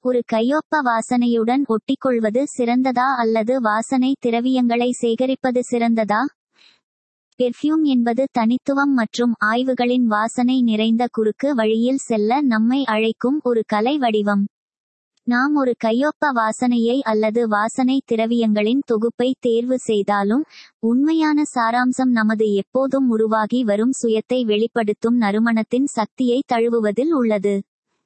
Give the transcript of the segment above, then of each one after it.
ஒரு கையொப்ப வாசனையுடன் ஒட்டிக்கொள்வது சிறந்ததா அல்லது வாசனை திரவியங்களை சேகரிப்பது சிறந்ததா பெர்ஃப்யூம் என்பது தனித்துவம் மற்றும் ஆய்வுகளின் வாசனை நிறைந்த குறுக்கு வழியில் செல்ல நம்மை அழைக்கும் ஒரு கலை வடிவம் நாம் ஒரு கையொப்ப வாசனையை அல்லது வாசனை திரவியங்களின் தொகுப்பை தேர்வு செய்தாலும் உண்மையான சாராம்சம் நமது எப்போதும் உருவாகி வரும் சுயத்தை வெளிப்படுத்தும் நறுமணத்தின் சக்தியை தழுவுவதில் உள்ளது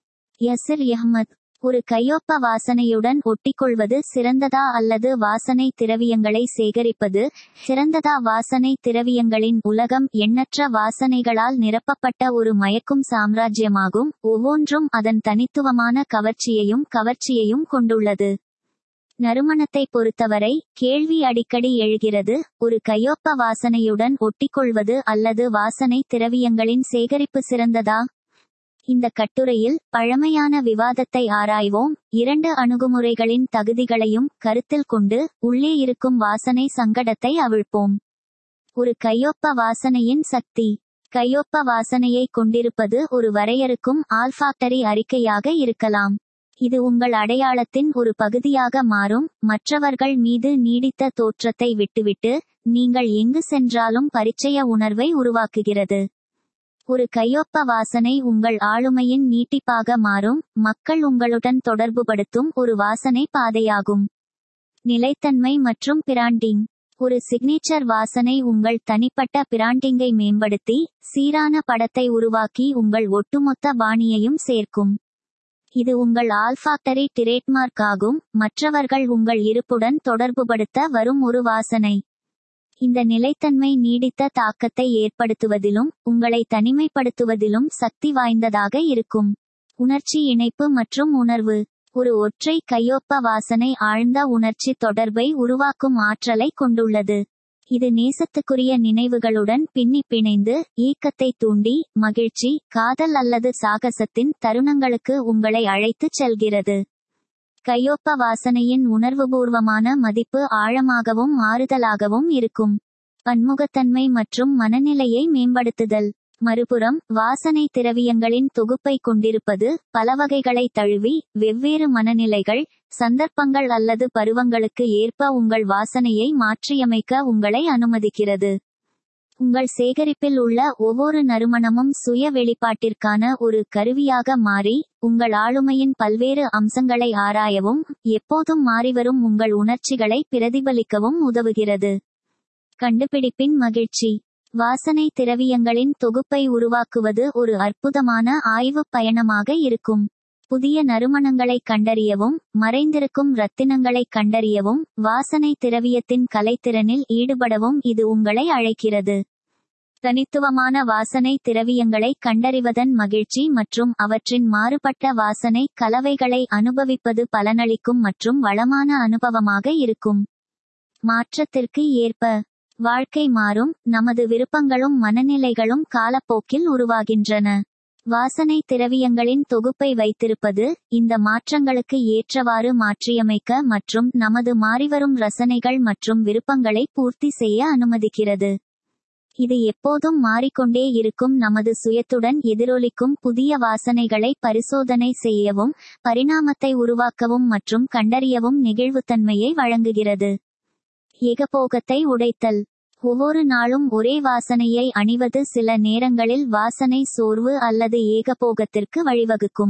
யசிர் அஹ்மத் ஒரு கையொப்ப வாசனையுடன் ஒட்டிக்கொள்வது சிறந்ததா அல்லது வாசனை திரவியங்களை சேகரிப்பது சிறந்ததா வாசனை திரவியங்களின் உலகம் எண்ணற்ற வாசனைகளால் நிரப்பப்பட்ட ஒரு மயக்கும் சாம்ராஜ்யமாகும் ஒவ்வொன்றும் அதன் தனித்துவமான கவர்ச்சியையும் கவர்ச்சியையும் கொண்டுள்ளது நறுமணத்தை பொறுத்தவரை கேள்வி அடிக்கடி எழுகிறது ஒரு கையொப்ப வாசனையுடன் ஒட்டிக்கொள்வது அல்லது வாசனை திரவியங்களின் சேகரிப்பு சிறந்ததா இந்த கட்டுரையில் பழமையான விவாதத்தை ஆராய்வோம் இரண்டு அணுகுமுறைகளின் தகுதிகளையும் கருத்தில் கொண்டு உள்ளே இருக்கும் வாசனை சங்கடத்தை அவிழ்ப்போம் ஒரு கையொப்ப வாசனையின் சக்தி கையொப்ப வாசனையை கொண்டிருப்பது ஒரு வரையறுக்கும் ஆல்ஃபாக்டரி அறிக்கையாக இருக்கலாம் இது உங்கள் அடையாளத்தின் ஒரு பகுதியாக மாறும் மற்றவர்கள் மீது நீடித்த தோற்றத்தை விட்டுவிட்டு நீங்கள் எங்கு சென்றாலும் பரிச்சய உணர்வை உருவாக்குகிறது ஒரு கையொப்ப வாசனை உங்கள் ஆளுமையின் நீட்டிப்பாக மாறும் மக்கள் உங்களுடன் தொடர்புபடுத்தும் ஒரு வாசனை பாதையாகும் நிலைத்தன்மை மற்றும் பிராண்டிங் ஒரு சிக்னேச்சர் வாசனை உங்கள் தனிப்பட்ட பிராண்டிங்கை மேம்படுத்தி சீரான படத்தை உருவாக்கி உங்கள் ஒட்டுமொத்த பாணியையும் சேர்க்கும் இது உங்கள் ஆல்ஃபாக்டரி டிரேட்மார்க் ஆகும் மற்றவர்கள் உங்கள் இருப்புடன் தொடர்புபடுத்த வரும் ஒரு வாசனை இந்த நிலைத்தன்மை நீடித்த தாக்கத்தை ஏற்படுத்துவதிலும் உங்களை தனிமைப்படுத்துவதிலும் சக்தி வாய்ந்ததாக இருக்கும் உணர்ச்சி இணைப்பு மற்றும் உணர்வு ஒரு ஒற்றை கையொப்ப வாசனை ஆழ்ந்த உணர்ச்சி தொடர்பை உருவாக்கும் ஆற்றலை கொண்டுள்ளது இது நேசத்துக்குரிய நினைவுகளுடன் பின்னி பிணைந்து ஈக்கத்தை தூண்டி மகிழ்ச்சி காதல் அல்லது சாகசத்தின் தருணங்களுக்கு உங்களை அழைத்துச் செல்கிறது கையொப்ப வாசனையின் உணர்வுபூர்வமான மதிப்பு ஆழமாகவும் ஆறுதலாகவும் இருக்கும் பன்முகத்தன்மை மற்றும் மனநிலையை மேம்படுத்துதல் மறுபுறம் வாசனை திரவியங்களின் தொகுப்பை கொண்டிருப்பது பல வகைகளை தழுவி வெவ்வேறு மனநிலைகள் சந்தர்ப்பங்கள் அல்லது பருவங்களுக்கு ஏற்ப உங்கள் வாசனையை மாற்றியமைக்க உங்களை அனுமதிக்கிறது உங்கள் சேகரிப்பில் உள்ள ஒவ்வொரு நறுமணமும் சுய வெளிப்பாட்டிற்கான ஒரு கருவியாக மாறி உங்கள் ஆளுமையின் பல்வேறு அம்சங்களை ஆராயவும் எப்போதும் மாறிவரும் உங்கள் உணர்ச்சிகளை பிரதிபலிக்கவும் உதவுகிறது கண்டுபிடிப்பின் மகிழ்ச்சி வாசனை திரவியங்களின் தொகுப்பை உருவாக்குவது ஒரு அற்புதமான ஆய்வுப் பயணமாக இருக்கும் புதிய நறுமணங்களை கண்டறியவும் மறைந்திருக்கும் ரத்தினங்களை கண்டறியவும் வாசனை திரவியத்தின் கலைத்திறனில் ஈடுபடவும் இது உங்களை அழைக்கிறது தனித்துவமான வாசனை திரவியங்களை கண்டறிவதன் மகிழ்ச்சி மற்றும் அவற்றின் மாறுபட்ட வாசனை கலவைகளை அனுபவிப்பது பலனளிக்கும் மற்றும் வளமான அனுபவமாக இருக்கும் மாற்றத்திற்கு ஏற்ப வாழ்க்கை மாறும் நமது விருப்பங்களும் மனநிலைகளும் காலப்போக்கில் உருவாகின்றன வாசனை திரவியங்களின் தொகுப்பை வைத்திருப்பது இந்த மாற்றங்களுக்கு ஏற்றவாறு மாற்றியமைக்க மற்றும் நமது மாறிவரும் ரசனைகள் மற்றும் விருப்பங்களை பூர்த்தி செய்ய அனுமதிக்கிறது இது எப்போதும் மாறிக்கொண்டே இருக்கும் நமது சுயத்துடன் எதிரொலிக்கும் புதிய வாசனைகளை பரிசோதனை செய்யவும் பரிணாமத்தை உருவாக்கவும் மற்றும் கண்டறியவும் நெகிழ்வுத்தன்மையை வழங்குகிறது ஏகபோகத்தை உடைத்தல் ஒவ்வொரு நாளும் ஒரே வாசனையை அணிவது சில நேரங்களில் வாசனை சோர்வு அல்லது ஏகபோகத்திற்கு வழிவகுக்கும்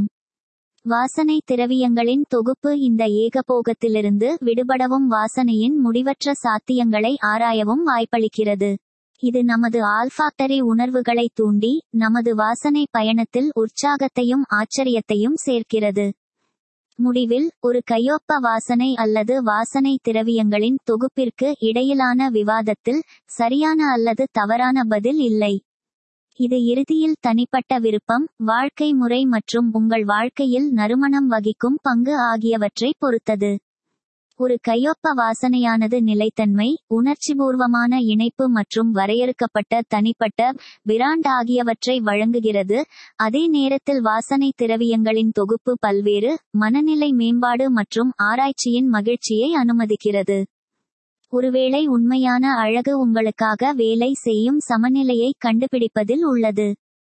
வாசனை திரவியங்களின் தொகுப்பு இந்த ஏகபோகத்திலிருந்து விடுபடவும் வாசனையின் முடிவற்ற சாத்தியங்களை ஆராயவும் வாய்ப்பளிக்கிறது இது நமது ஆல்ஃபாக்டரி உணர்வுகளை தூண்டி நமது வாசனை பயணத்தில் உற்சாகத்தையும் ஆச்சரியத்தையும் சேர்க்கிறது முடிவில் ஒரு கையொப்ப வாசனை அல்லது வாசனை திரவியங்களின் தொகுப்பிற்கு இடையிலான விவாதத்தில் சரியான அல்லது தவறான பதில் இல்லை இது இறுதியில் தனிப்பட்ட விருப்பம் வாழ்க்கை முறை மற்றும் உங்கள் வாழ்க்கையில் நறுமணம் வகிக்கும் பங்கு ஆகியவற்றை பொறுத்தது ஒரு கையொப்ப வாசனையானது நிலைத்தன்மை உணர்ச்சிபூர்வமான இணைப்பு மற்றும் வரையறுக்கப்பட்ட தனிப்பட்ட பிராண்ட் ஆகியவற்றை வழங்குகிறது அதே நேரத்தில் வாசனை திரவியங்களின் தொகுப்பு பல்வேறு மனநிலை மேம்பாடு மற்றும் ஆராய்ச்சியின் மகிழ்ச்சியை அனுமதிக்கிறது ஒருவேளை உண்மையான அழகு உங்களுக்காக வேலை செய்யும் சமநிலையை கண்டுபிடிப்பதில் உள்ளது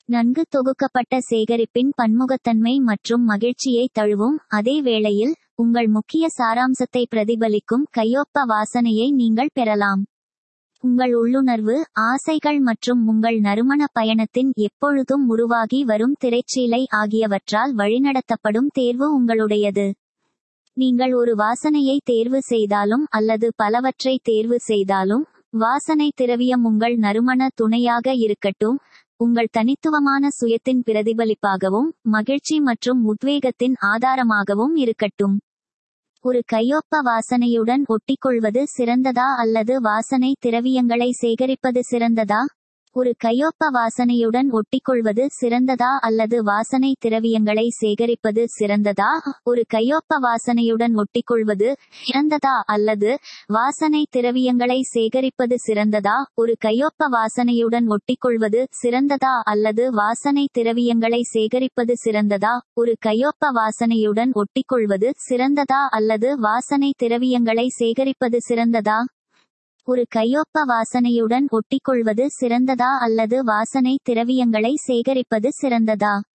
நன்கு தொகுக்கப்பட்ட சேகரிப்பின் பன்முகத்தன்மை மற்றும் மகிழ்ச்சியை தழுவும் அதே வேளையில் உங்கள் முக்கிய சாராம்சத்தை பிரதிபலிக்கும் கையொப்ப வாசனையை நீங்கள் பெறலாம் உங்கள் உள்ளுணர்வு ஆசைகள் மற்றும் உங்கள் நறுமண பயணத்தின் எப்பொழுதும் உருவாகி வரும் திரைச்சீலை ஆகியவற்றால் வழிநடத்தப்படும் தேர்வு உங்களுடையது நீங்கள் ஒரு வாசனையை தேர்வு செய்தாலும் அல்லது பலவற்றை தேர்வு செய்தாலும் வாசனை திரவியம் உங்கள் நறுமண துணையாக இருக்கட்டும் உங்கள் தனித்துவமான சுயத்தின் பிரதிபலிப்பாகவும் மகிழ்ச்சி மற்றும் உத்வேகத்தின் ஆதாரமாகவும் இருக்கட்டும் ஒரு கையொப்ப வாசனையுடன் ஒட்டிக்கொள்வது சிறந்ததா அல்லது வாசனை திரவியங்களை சேகரிப்பது சிறந்ததா ஒரு கையொப்ப வாசனையுடன் ஒட்டிக்கொள்வது சிறந்ததா அல்லது வாசனை திரவியங்களை சேகரிப்பது சிறந்ததா ஒரு கையொப்ப வாசனையுடன் ஒட்டிக்கொள்வது சிறந்ததா அல்லது வாசனை திரவியங்களை சேகரிப்பது சிறந்ததா ஒரு கையொப்ப வாசனையுடன் ஒட்டிக்கொள்வது சிறந்ததா அல்லது வாசனை திரவியங்களை சேகரிப்பது சிறந்ததா ஒரு கையொப்ப வாசனையுடன் ஒட்டிக்கொள்வது சிறந்ததா அல்லது வாசனை திரவியங்களை சேகரிப்பது சிறந்ததா ஒரு கையொப்ப வாசனையுடன் ஒட்டிக்கொள்வது சிறந்ததா அல்லது வாசனை திரவியங்களை சேகரிப்பது சிறந்ததா